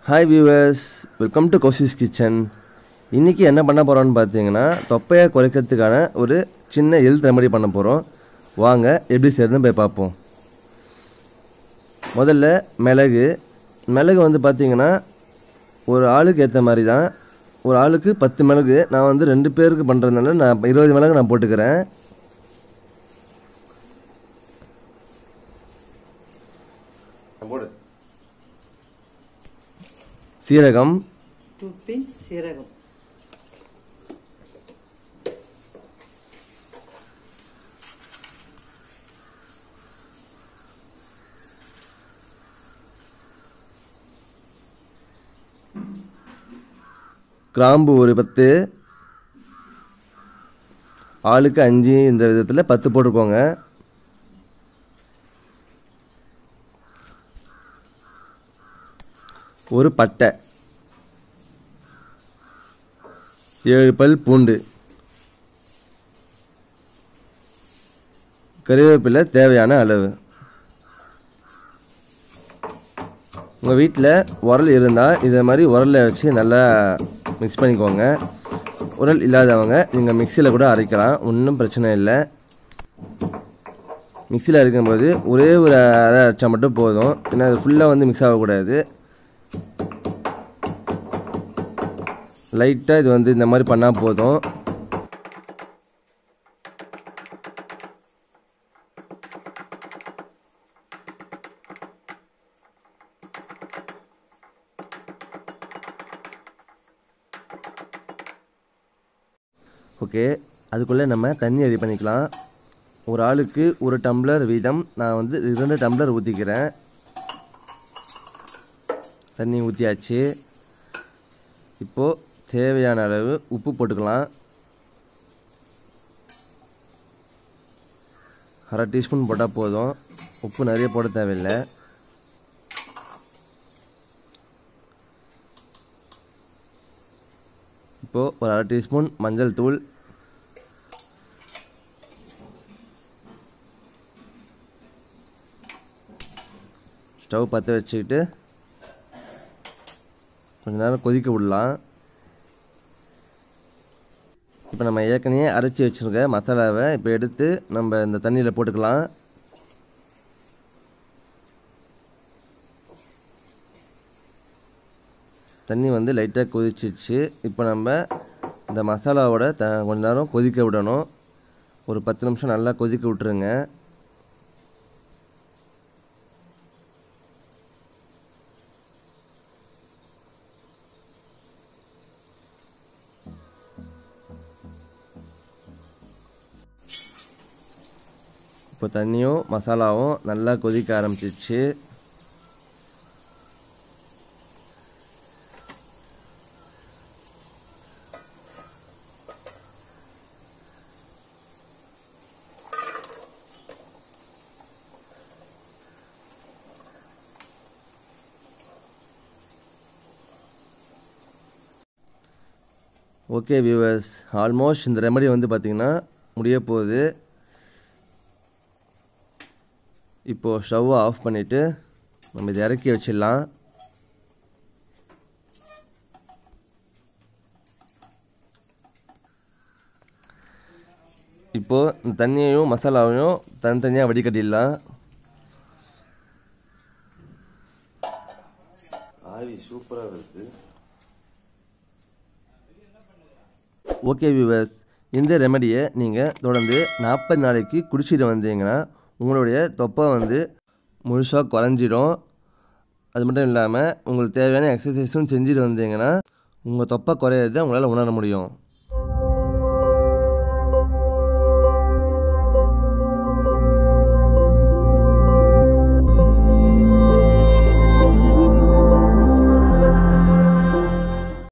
hi viewers welcome to கோசிஸ் kitchen இன்றைக்கி என்ன பண்ண போகிறோம்னு பார்த்தீங்கன்னா தொப்பையை குறைக்கிறதுக்கான ஒரு சின்ன ஹெல்த் ரெமடி பண்ண போகிறோம் வாங்க எப்படி செய்யறதுன்னு போய் பார்ப்போம் முதல்ல மிளகு மிளகு வந்து பார்த்தீங்கன்னா ஒரு ஆளுக்கு ஏற்ற மாதிரி தான் ஒரு ஆளுக்கு பத்து மிளகு நான் வந்து ரெண்டு பேருக்கு பண்ணுறதுனால நான் இருபது மிளகு நான் போட்டுக்கிறேன் போடு சீரகம் டூ பிஞ்ச் சீரகம் கிராம்பு ஒரு பத்து ஆளுக்கு அஞ்சு இந்த விதத்தில் பத்து போட்டுக்கோங்க ஒரு பட்டை ஏழு பல் பூண்டு கறிவேப்பிலை தேவையான அளவு உங்கள் வீட்டில் உரல் இருந்தால் இதை மாதிரி உரலில் வச்சு நல்லா மிக்ஸ் பண்ணிக்கோங்க உரல் இல்லாதவங்க நீங்கள் மிக்சியில் கூட அரைக்கலாம் ஒன்றும் பிரச்சனை இல்லை மிக்சியில் அரைக்கும்போது ஒரே ஒரு அரை அரைச்சா மட்டும் போதும் ஏன்னா அது ஃபுல்லாக வந்து மிக்ஸ் ஆகக்கூடாது லைட்டாக இது வந்து இந்த மாதிரி பண்ணால் போதும் ஓகே அதுக்குள்ளே நம்ம தண்ணி ரெடி பண்ணிக்கலாம் ஒரு ஆளுக்கு ஒரு டம்ளர் வீதம் நான் வந்து இரண்டு டம்ளர் ஊற்றிக்கிறேன் தண்ணி ஊற்றியாச்சு இப்போது தேவையான அளவு உப்பு போட்டுக்கலாம் அரை டீஸ்பூன் போட்டால் போதும் உப்பு நிறைய போட தேவையில்லை இப்போது ஒரு அரை டீஸ்பூன் மஞ்சள் தூள் ஸ்டவ் பற்ற வச்சுக்கிட்டு கொஞ்ச நேரம் கொதிக்க விடலாம் இப்போ நம்ம ஏற்கனவே அரைச்சி வச்சுருக்க மசாலாவை இப்போ எடுத்து நம்ம இந்த தண்ணியில் போட்டுக்கலாம் தண்ணி வந்து லைட்டாக கொதிச்சிடுச்சு இப்போ நம்ம இந்த மசாலாவோட த கொஞ்ச நேரம் கொதிக்க விடணும் ஒரு பத்து நிமிஷம் நல்லா கொதிக்க விட்டுருங்க இப்போ தண்ணியும் மசாலாவும் நல்லா கொதிக்க ஆரம்பிச்சிச்சு ஓகே வியூவர்ஸ் ஆல்மோஸ்ட் இந்த ரெமடி வந்து பார்த்திங்கன்னா முடிய போகுது இப்போது ஸ்டவ்வை ஆஃப் பண்ணிவிட்டு நம்ம இதை இறக்கி வச்சிடலாம் இப்போது இந்த தண்ணியையும் மசாலாவையும் தனித்தனியாக வடிகட்டிடலாம் ஆவி சூப்பராக வருது ஓகே வியூவர்ஸ் இந்த ரெமடியை நீங்கள் தொடர்ந்து நாற்பது நாளைக்கு குடிச்சிட்டு வந்தீங்கன்னா உங்களுடைய தொப்பை வந்து முழுசாக குறைஞ்சிடும் அது மட்டும் இல்லாமல் உங்களுக்கு தேவையான எக்ஸசைஸும் செஞ்சுட்டு வந்தீங்கன்னா உங்கள் தொப்பை குறையிறத உங்களால் உணர முடியும்